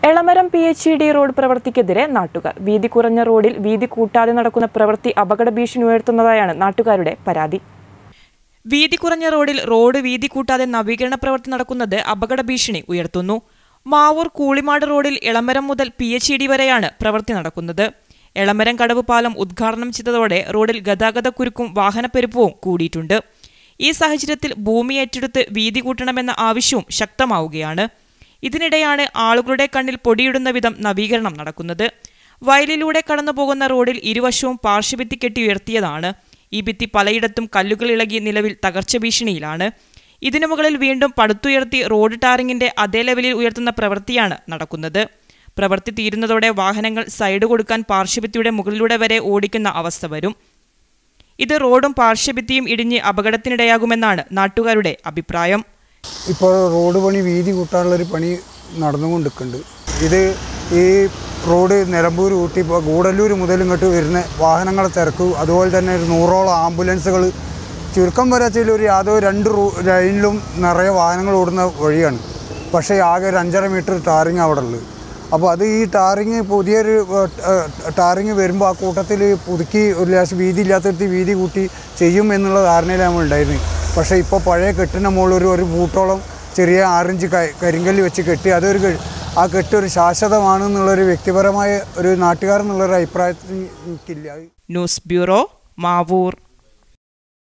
Elamaram P H E D road പ്രവൃത്തിക്കെതിരെ നാട്ടുകാർ വീതി കുറഞ്ഞ റോഡിൽ വീതി കൂട്ടാതെ നടക്കുന്ന പ്രവൃത്തി അപകട ഭീഷണി ഉയർത്തുന്നതായാണ് നാട്ടുകാരുടെ പരാതി വീതി കുറഞ്ഞ റോഡിൽ റോഡ് വീതി കൂട്ടാതെ നവീകരണ പ്രവൃത്തി നടക്കുന്നത് അപകട ഭീഷണി ഉയർത്തുന്നു മാവൂർ കൂളിമാട് റോഡിൽ എളമരം മുതൽ പി എച്ച് ഇ ഡി വരെയാണ് പ്രവൃത്തി നടക്കുന്നത് എളമരം കടവ് പാലം ഉദ്ഘാടനം ചെയ്തതോടെ റോഡിൽ ഗതാഗതക്കുരുക്കും വാഹനപ്പെരുപ്പവും കൂടിയിട്ടുണ്ട് ഈ സാഹചര്യത്തിൽ ഭൂമി ഏറ്റെടുത്ത് വീതി കൂട്ടണമെന്ന ആവശ്യവും ശക്തമാവുകയാണ് ഇതിനിടെയാണ് ആളുകളുടെ കണ്ണിൽ പൊടിയിടുന്ന വിധം നവീകരണം നടക്കുന്നത് വയലിലൂടെ കടന്നുപോകുന്ന റോഡിൽ ഇരുവശവും പാർശ്വഭിത്തി കെട്ടി ഉയർത്തിയതാണ് ഈ ഭിത്തി പലയിടത്തും കല്ലുകൾ ഇളകി നിലവിൽ തകർച്ച ഭീഷണിയിലാണ് ഇതിനു മുകളിൽ വീണ്ടും പടുത്തുയർത്തി റോഡ് ടാറിങ്ങിന്റെ അതേ ലെവലിൽ ഉയർത്തുന്ന പ്രവൃത്തിയാണ് നടക്കുന്നത് പ്രവൃത്തി തീരുന്നതോടെ വാഹനങ്ങൾ സൈഡ് കൊടുക്കാൻ പാർശ്വഭിത്തിയുടെ മുകളിലൂടെ വരെ ഓടിക്കുന്ന അവസ്ഥ വരും ഇത് റോഡും പാർശ്വഭിത്തിയും ഇടിഞ്ഞ് അപകടത്തിനിടയാകുമെന്നാണ് നാട്ടുകാരുടെ അഭിപ്രായം ഇപ്പോൾ റോഡ് പണി വീതി കൂട്ടാനുള്ളൊരു പണി നടന്നുകൊണ്ടിരിക്കുന്നുണ്ട് ഇത് ഈ റോഡ് നിലമ്പൂർ ഊട്ടി ഇപ്പോൾ ഗൂഡല്ലൂർ മുതൽ ഇങ്ങോട്ട് വരുന്ന വാഹനങ്ങളെ തിരക്കും അതുപോലെ തന്നെ ഒരു നൂറോളം ആംബുലൻസുകൾ ചുരുക്കം വരച്ചിൽ ഒരു യാതൊരു രണ്ട് റൂ ലൈനിലും നിറയെ വാഹനങ്ങൾ ഓടുന്ന വഴിയാണ് പക്ഷേ ആകെ ഒരു അഞ്ചര മീറ്റർ ടാറിങ് അവിടെ ഉള്ളത് അപ്പോൾ അത് ഈ ടാറിങ് പുതിയൊരു ടാറിങ് വരുമ്പോൾ ആ കൂട്ടത്തിൽ പുതുക്കി ഒരു ലേശം വീതി ഇല്ലാത്തടത്ത് വീതി കൂട്ടി ചെയ്യും എന്നുള്ള ധാരണയിലാണ് നമ്മൾ ഉണ്ടായിരുന്നത് പക്ഷേ ഇപ്പോൾ പഴയ കെട്ടിന് മുകളിൽ ഒരു ഒരു ബൂട്ടോളം ചെറിയ ആറിഞ്ച് ക കരിങ്കല്ല് വെച്ച് കെട്ടി അതൊരു കെ- ആ കെട്ട് ഒരു ശാശ്വതമാണ് എന്നുള്ളൊരു വ്യക്തിപരമായ ഒരു നാട്ടുകാരെന്നുള്ളൊരു അഭിപ്രായത്തിൽ എനിക്കില്ല ന്യൂസ് ബ്യൂറോ മാവൂർ